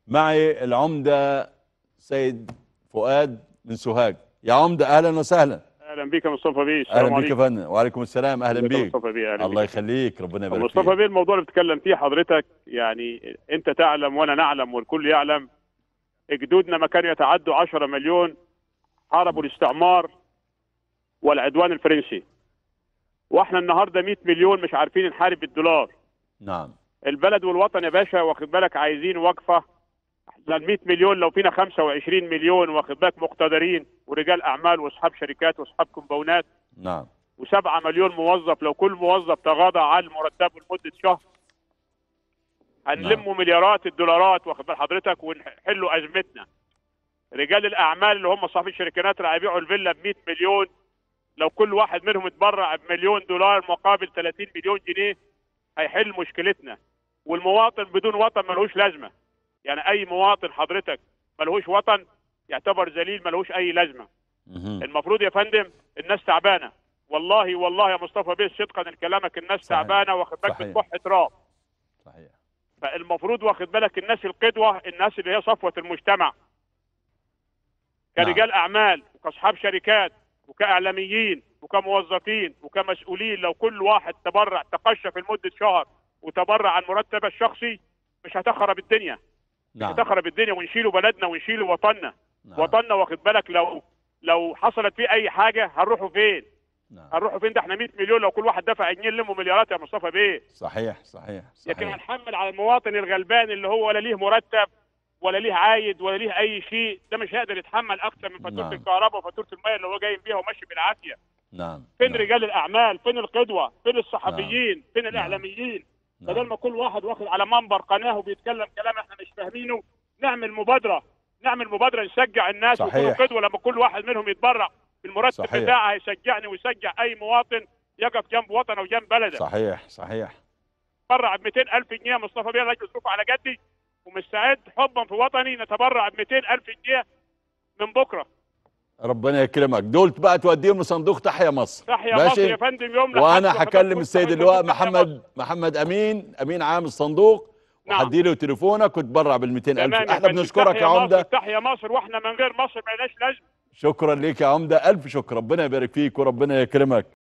معي العمدة سيد فؤاد من سوهاج يا عمدة أهلا وسهلا اهلا بيك يا مصطفى بيه السلام أهلا بيك يا عليكم. فندم وعليكم السلام أهلا ازيك يا بيك مصطفى بيه اهلا الله بيك. يخليك ربنا يبارك مصطفى فيك بيه الموضوع اللي بتتكلم فيه حضرتك يعني انت تعلم وانا نعلم والكل يعلم جدودنا ما كانوا يتعدوا 10 مليون حاربوا الاستعمار والعدوان الفرنسي واحنا النهارده 100 مليون مش عارفين نحارب بالدولار نعم البلد والوطن يا باشا واخد بالك عايزين وقفه احنا ال 100 مليون لو فينا 25 مليون واخد بالك مقتدرين ورجال اعمال واصحاب شركات واصحاب كومباونات نعم وسبعة مليون موظف لو كل موظف تغاضى عن مرتبه لمدة شهر هنلموا مليارات الدولارات واخد بال حضرتك ونحلوا أزمتنا رجال الأعمال اللي هم صاحبي الشركات اللي هيبيعوا الفيلا ب 100 مليون لو كل واحد منهم اتبرع بمليون دولار مقابل 30 مليون جنيه هيحل مشكلتنا والمواطن بدون وطن ملهوش لازمة يعني أي مواطن حضرتك ملهوش وطن يعتبر ذليل ملهوش أي لازمة مهم. المفروض يا فندم الناس تعبانه والله والله يا مصطفى بيه صدقا كلامك الناس صحيح. تعبانه واخد بالك صحيح. بتكح تراب صحيح فالمفروض واخد بالك الناس القدوه الناس اللي هي صفوه المجتمع كرجال اعمال وكاصحاب شركات وكاعلاميين وكموظفين وكمسؤولين لو كل واحد تبرع تقشف لمده شهر وتبرع عن مرتبه الشخصي مش هتخرب الدنيا مش نعم هتخرب الدنيا ونشيلوا بلدنا ونشيلوا وطننا نعم. وطننا واخد بالك لو لو حصلت فيه اي حاجه هنروحوا فين نعم. هنروحوا فين ده احنا 100 مليون لو كل واحد دفع جنيه نلموا مليارات يا مصطفى بيه صحيح صحيح لكن صحيح هنحمل على المواطن الغلبان اللي هو ولا ليه مرتب ولا ليه عايد ولا ليه اي شيء ده مش هيقدر يتحمل اكتر من فاتوره نعم. الكهرباء وفاتوره الميه اللي هو جاي بيها وماشي بالعافيه نعم فين نعم. رجال الاعمال فين القدوه فين الصحفيين فين نعم. الاعلاميين نعم. بدل ما كل واحد واخد على منبر قناه وبيتكلم كلام احنا مش فاهمينه نعمل مبادره نعمل مبادره نشجع الناس صحيح. ويكونوا قدوه لما كل واحد منهم يتبرع بالمرتب صحيح. بتاعه هيشجعني ويشجع اي مواطن يقف جنب وطنه وجنب بلده صحيح صحيح اتبرع ب 200000 جنيه مصطفى بيه راجل ظروف على جدي ومستعد حبا في وطني نتبرع ب 200000 جنيه من بكره ربنا يكرمك دول بقى توديهم لصندوق تحيا مصر تحيا ماشي؟ مصر يا فندم يوم لحد وانا وحضرتك هكلم كنت السيد حضرتك اللواء كنت تحيا مصر. محمد محمد امين امين عام الصندوق نعم. وهدي له تليفونك وتبرع بال 200000 تمام يا احنا فندم. بنشكرك يا تحيا مصر، عمده تحيا مصر واحنا من غير مصر ما لناش لازمه شكرا ليك يا عمده الف شكر ربنا يبارك فيك وربنا يكرمك